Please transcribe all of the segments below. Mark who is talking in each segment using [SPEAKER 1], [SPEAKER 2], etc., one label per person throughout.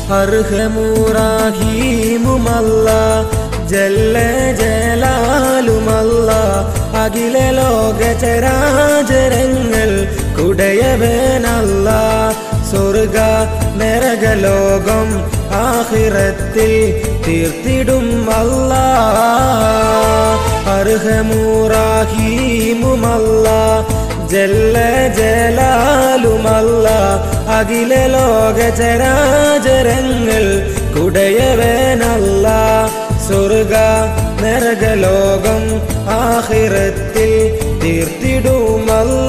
[SPEAKER 1] അർഹമൂറാഹീമുമല്ല ജല്ല ജലാലുമല്ല അഖില ലോക ചരാചരങ്ങൾ കുടയവനല്ല സ്വർഗ നരകലോകം ആഹിറത്തിൽ തീർത്തിടും അല്ല അർഹമൂറാഹീമുമല്ല ജല്ല ജലാലുമല്ല അഖില ലോക ചരാചരങ്ങൾ കുടയവനല്ല സ്വർഗ നരകലോകം ആഹിറത്തിൽ തീർത്തിടുമല്ല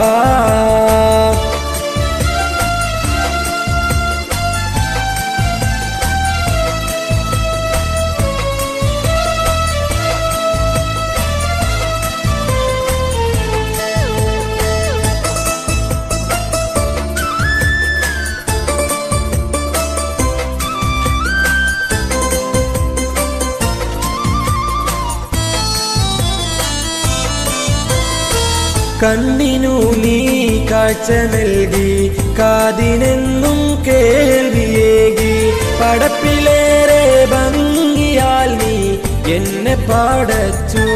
[SPEAKER 1] കണ്ണിനു നീ കാഴ്ച നൽകി കാതിനെന്നും കേൾവിയേകി പടപ്പിലേറെ ഭംഗിയാൽ നീ എന്നെ പാടച്ചു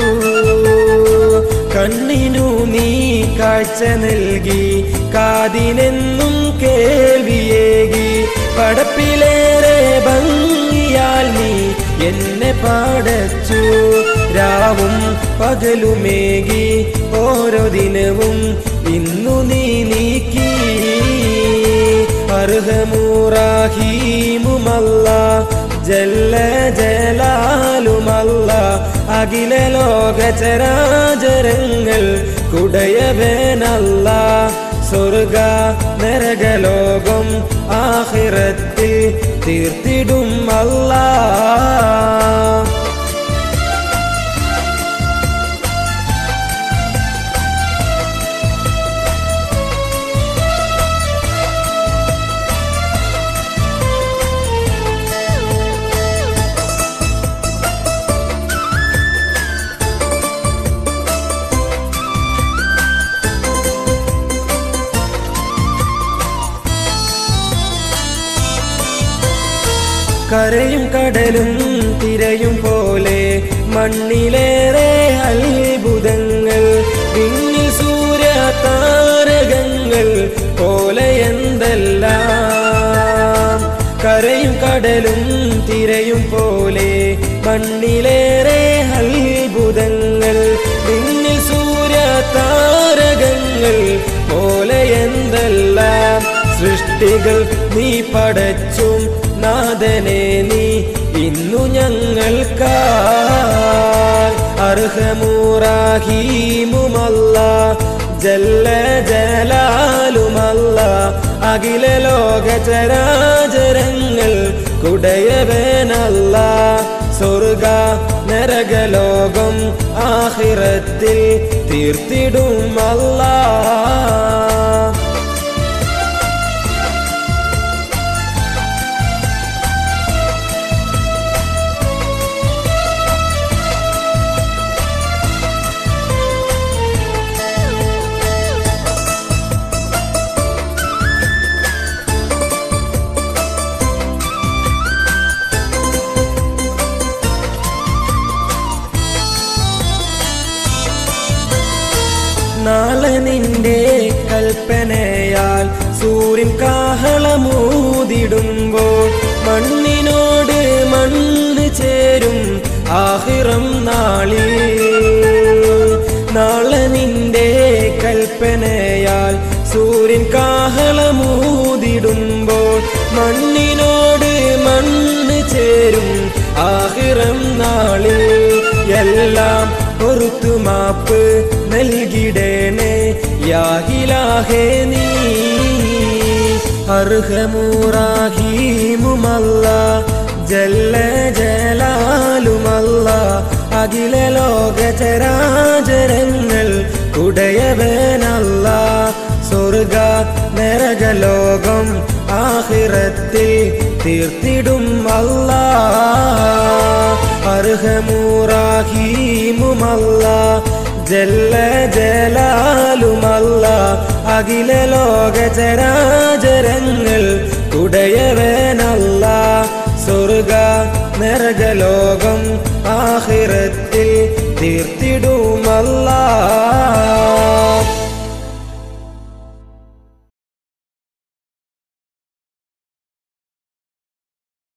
[SPEAKER 1] കണ്ണിനു നീ കാഴ്ച നൽകി കാതിനെന്നും കേൾവിയേകി പടപ്പിലേറെ ഭംഗിയാൽ നീ എന്നെ പാടച്ചു രാവും പകലുമേകി ഓരോ ദിനവും ഇന്നു നീ നീക്കി അർഹമൂറാഹീമുമല്ല ജല്ല ജലാലുമല്ല അഖില ലോക ചരാചരങ്ങൾ കുടയവേനല്ല സ്വർഗ നരകലോകം ആഹിറത്തിൽ തീർത്തിടും അല്ലാ കരയും കടലും തിരയും പോലെ മണ്ണിലേറെ അത്ഭുതങ്ങൾ പിന്നിൽ സൂര്യ താരകങ്ങൾ പോലെ എന്തെല്ലാം കരയും കടലും തിരയും പോലെ മണ്ണിലേറെ അത്ഭുതങ്ങൾ പിന്നിൽ സൂര്യ താരകങ്ങൾ പോലെ എന്തെല്ലാം സൃഷ്ടികൾ നീ പടച്ചും നാഥനെ നീ ഇന്നു ഞങ്ങൾക്കായി അർഹമൂറാഹീമുമല്ല ജല്ല ജലാലുമല്ല അഖില ലോക ചരാചരങ്ങൾ കുടയവേനല്ല സ്വർഗ നരകലോകം ആഹിറത്തിൽ തീർത്തിടും അല്ലാ നാളെ നിന്റെ കൽപ്പനയാൽ സൂര്യൻ കാഹളമൂതിടുമ്പോൾ മണ്ണിനോട് മണ്ണ് ചേരും ആഹിറം നാളിൽ നാളെ നിന്റെ കൽപ്പനയാൽ സൂര്യൻ കാഹളമൂതിടുമ്പോൾ മണ്ണിനോട് മണ്ണ് ചേരും ആഹിറം നാളിൽ എല്ലാം പൊറുത്തു മാപ്പ് നൽകിടേണേ യാഹിലാഹേ നീ അർഹമൂറാഹീമുമല്ല ജല്ല ജലാലുമല്ല അഖില ലോക ചരാചരങ്ങൾ കുടയവനല്ല സ്വർഗ നരകലോകം ആഹിറത്തിൽ തീർത്തിടും അല്ലാ അർഹമൂറാഹീമുമല്ല ജല്ല ജലാലുമല്ല അഖില ലോക ചരാചരങ്ങൾ ഉടയവനല്ല സ്വർഗ നരകലോകം ആഹിറത്തിൽ തീർത്തിടുമല്ല